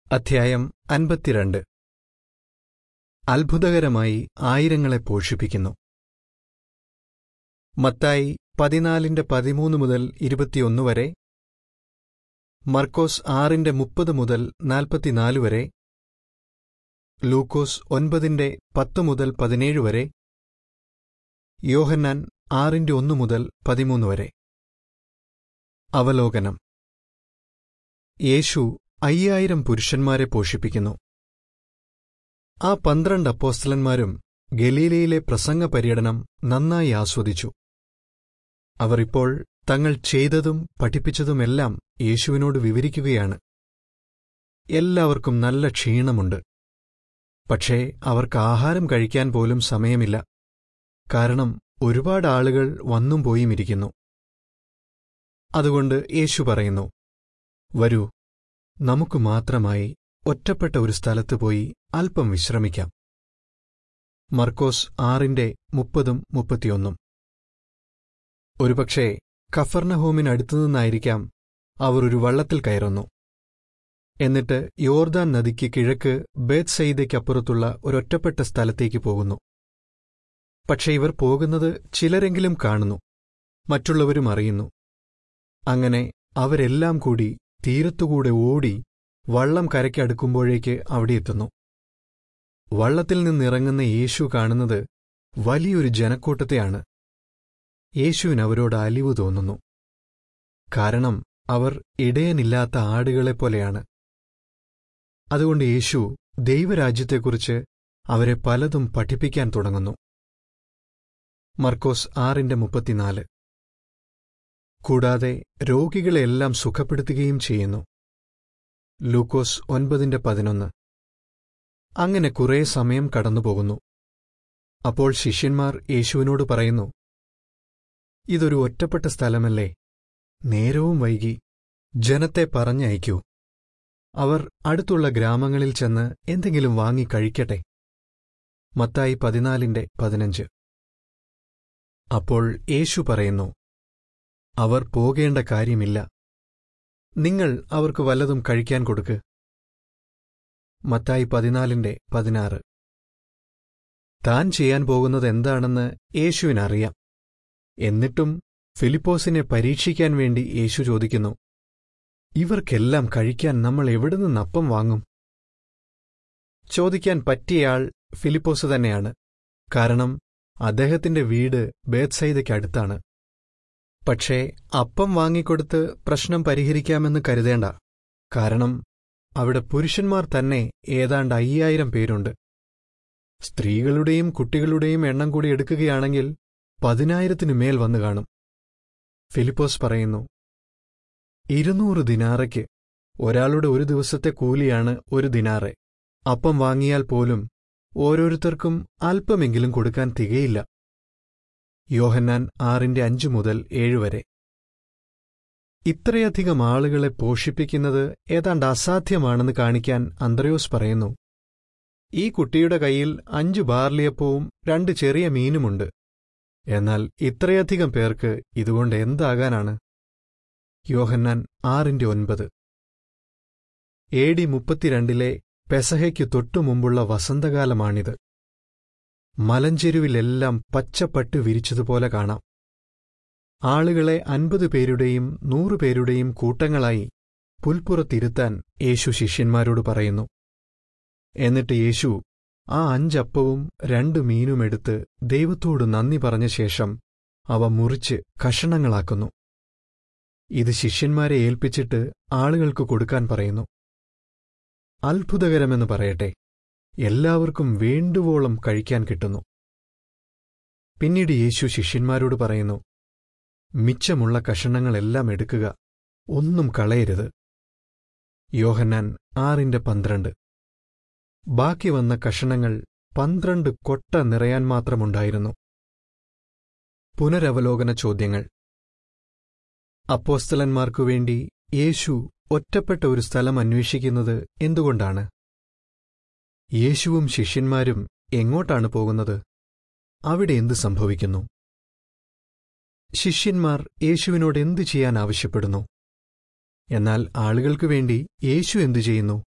അധ്യായം അൻപത്തിരണ്ട് അത്ഭുതകരമായി ആയിരങ്ങളെ പോഷിപ്പിക്കുന്നു മത്തായി പതിനാലിന്റെ പതിമൂന്ന് മുതൽ ഇരുപത്തിയൊന്ന് വരെ മർക്കോസ് ആറിന്റെ മുപ്പത് മുതൽ നാൽപ്പത്തിനാല് വരെ ലൂക്കോസ് ഒൻപതിന്റെ പത്ത് മുതൽ പതിനേഴ് വരെ യോഹന്നാൻ ആറിന്റെ ഒന്ന് മുതൽ പതിമൂന്ന് വരെ അവലോകനം യേശു അയ്യായിരം പുരുഷന്മാരെ പോഷിപ്പിക്കുന്നു ആ പന്ത്രണ്ട് അപ്പോസ്തലന്മാരും ഗലീലയിലെ പ്രസംഗ പര്യടനം നന്നായി ആസ്വദിച്ചു അവർ ഇപ്പോൾ തങ്ങൾ ചെയ്തതും പഠിപ്പിച്ചതുമെല്ലാം യേശുവിനോട് വിവരിക്കുകയാണ് എല്ലാവർക്കും നല്ല ക്ഷീണമുണ്ട് പക്ഷേ അവർക്ക് ആഹാരം കഴിക്കാൻ പോലും സമയമില്ല കാരണം ഒരുപാട് ആളുകൾ വന്നും പോയും ഇരിക്കുന്നു അതുകൊണ്ട് യേശു പറയുന്നു വരൂ നമുക്ക് മാത്രമായി ഒറ്റപ്പെട്ട ഒരു സ്ഥലത്ത് പോയി അല്പം വിശ്രമിക്കാം മർക്കോസ് ആറിന്റെ മുപ്പതും മുപ്പത്തിയൊന്നും ഒരുപക്ഷേ കഫർണഹോമിനടുത്തുനിന്നായിരിക്കാം അവർ ഒരു വള്ളത്തിൽ കയറുന്നു എന്നിട്ട് യോർദാൻ നദിക്ക് കിഴക്ക് ബേത് സയ്യിദയ്ക്കപ്പുറത്തുള്ള ഒരൊറ്റപ്പെട്ട സ്ഥലത്തേക്ക് പോകുന്നു പക്ഷെ ഇവർ പോകുന്നത് ചിലരെങ്കിലും കാണുന്നു മറ്റുള്ളവരും അറിയുന്നു അങ്ങനെ അവരെല്ലാം കൂടി തീരത്തുകൂടെ ഓടി വള്ളം കരയ്ക്കടുക്കുമ്പോഴേക്ക് അവിടെ എത്തുന്നു വള്ളത്തിൽ നിന്നിറങ്ങുന്ന യേശു കാണുന്നത് വലിയൊരു ജനക്കൂട്ടത്തെയാണ് യേശുവിന് അവരോട് അലിവ് തോന്നുന്നു കാരണം അവർ ഇടയനില്ലാത്ത ആടുകളെപ്പോലെയാണ് അതുകൊണ്ട് യേശു ദൈവരാജ്യത്തെക്കുറിച്ച് അവരെ പലതും പഠിപ്പിക്കാൻ തുടങ്ങുന്നു മർക്കോസ് ആറിന്റെ മുപ്പത്തിനാല് കൂടാതെ രോഗികളെല്ലാം സുഖപ്പെടുത്തുകയും ചെയ്യുന്നു ലൂക്കോസ് ഒൻപതിന്റെ പതിനൊന്ന് അങ്ങനെ കുറേ സമയം കടന്നുപോകുന്നു അപ്പോൾ ശിഷ്യന്മാർ യേശുവിനോട് പറയുന്നു ഇതൊരു ഒറ്റപ്പെട്ട സ്ഥലമല്ലേ നേരവും വൈകി ജനത്തെ പറഞ്ഞയക്കൂ അവർ അടുത്തുള്ള ഗ്രാമങ്ങളിൽ ചെന്ന് എന്തെങ്കിലും വാങ്ങി കഴിക്കട്ടെ മത്തായി പതിനാലിന്റെ പതിനഞ്ച് അപ്പോൾ യേശു പറയുന്നു അവർ പോകേണ്ട കാര്യമില്ല നിങ്ങൾ അവർക്ക് വല്ലതും കഴിക്കാൻ കൊടുക്ക് മത്തായി പതിനാലിന്റെ പതിനാറ് താൻ ചെയ്യാൻ പോകുന്നത് എന്താണെന്ന് യേശുവിനറിയാം എന്നിട്ടും ഫിലിപ്പോസിനെ പരീക്ഷിക്കാൻ വേണ്ടി യേശു ചോദിക്കുന്നു ഇവർക്കെല്ലാം കഴിക്കാൻ നമ്മൾ എവിടെ നിന്ന് അപ്പം വാങ്ങും ചോദിക്കാൻ പറ്റിയയാൾ ഫിലിപ്പോസ് തന്നെയാണ് കാരണം അദ്ദേഹത്തിന്റെ വീട് ബേത്സൈദയ്ക്കടുത്താണ് പക്ഷേ അപ്പം വാങ്ങിക്കൊടുത്ത് പ്രശ്നം പരിഹരിക്കാമെന്ന് കരുതേണ്ട കാരണം അവിടെ പുരുഷന്മാർ തന്നെ ഏതാണ്ട് അയ്യായിരം പേരുണ്ട് സ്ത്രീകളുടെയും കുട്ടികളുടെയും എണ്ണം കൂടി എടുക്കുകയാണെങ്കിൽ പതിനായിരത്തിനു മേൽ വന്നു കാണും ഫിലിപ്പോസ് പറയുന്നു ഇരുന്നൂറ് ദിനാറയ്ക്ക് ഒരാളുടെ ഒരു ദിവസത്തെ കൂലിയാണ് ഒരു ദിനാറെ അപ്പം വാങ്ങിയാൽ പോലും ഓരോരുത്തർക്കും അല്പമെങ്കിലും കൊടുക്കാൻ തികയില്ല യോഹന്നാൻ ആറിന്റെ അഞ്ചു മുതൽ ഏഴ് വരെ ഇത്രയധികം ആളുകളെ പോഷിപ്പിക്കുന്നത് ഏതാണ്ട് അസാധ്യമാണെന്ന് കാണിക്കാൻ അന്ത്രയോസ് പറയുന്നു ഈ കുട്ടിയുടെ കയ്യിൽ അഞ്ചു ബാർലിയപ്പവും രണ്ട് ചെറിയ മീനുമുണ്ട് എന്നാൽ ഇത്രയധികം പേർക്ക് ഇതുകൊണ്ട് എന്താകാനാണ് യോഹന്നാൻ ആറിന്റെ ഒൻപത് എ ഡി മുപ്പത്തിരണ്ടിലെ പെസഹയ്ക്കു തൊട്ടുമുമ്പുള്ള വസന്തകാലമാണിത് മലഞ്ചെരുവിലെല്ലാം പച്ചപ്പട്ട് വിരിച്ചതുപോലെ കാണാം ആളുകളെ അൻപത് പേരുടെയും നൂറുപേരുടെയും കൂട്ടങ്ങളായി പുൽപ്പുറത്തിരുത്താൻ യേശു ശിഷ്യന്മാരോട് പറയുന്നു എന്നിട്ട് യേശു ആ അഞ്ചപ്പവും രണ്ട് മീനുമെടുത്ത് ദൈവത്തോട് നന്ദി പറഞ്ഞ ശേഷം അവ മുറിച്ച് കഷണങ്ങളാക്കുന്നു ഇത് ശിഷ്യന്മാരെ ഏൽപ്പിച്ചിട്ട് ആളുകൾക്ക് കൊടുക്കാൻ പറയുന്നു അത്ഭുതകരമെന്ന് പറയട്ടെ എല്ലാവർക്കും വേണ്ടുവോളം കഴിക്കാൻ കിട്ടുന്നു പിന്നീട് യേശു ശിഷ്യന്മാരോട് പറയുന്നു മിച്ചമുള്ള കഷണങ്ങളെല്ലാം എടുക്കുക ഒന്നും കളയരുത് യോഹന്നാൻ ആറിന്റെ പന്ത്രണ്ട് ബാക്കി വന്ന കഷണങ്ങൾ പന്ത്രണ്ട് കൊട്ട നിറയാൻ മാത്രമുണ്ടായിരുന്നു പുനരവലോകന ചോദ്യങ്ങൾ അപ്പോസ്തലന്മാർക്കു വേണ്ടി യേശു ഒറ്റപ്പെട്ട ഒരു സ്ഥലം അന്വേഷിക്കുന്നത് എന്തുകൊണ്ടാണ് യേശുവും ശിഷ്യന്മാരും എങ്ങോട്ടാണ് പോകുന്നത് അവിടെ എന്ത് സംഭവിക്കുന്നു ശിഷ്യന്മാർ യേശുവിനോട് എന്തു ചെയ്യാൻ ആവശ്യപ്പെടുന്നു എന്നാൽ ആളുകൾക്കു വേണ്ടി യേശു എന്തു ചെയ്യുന്നു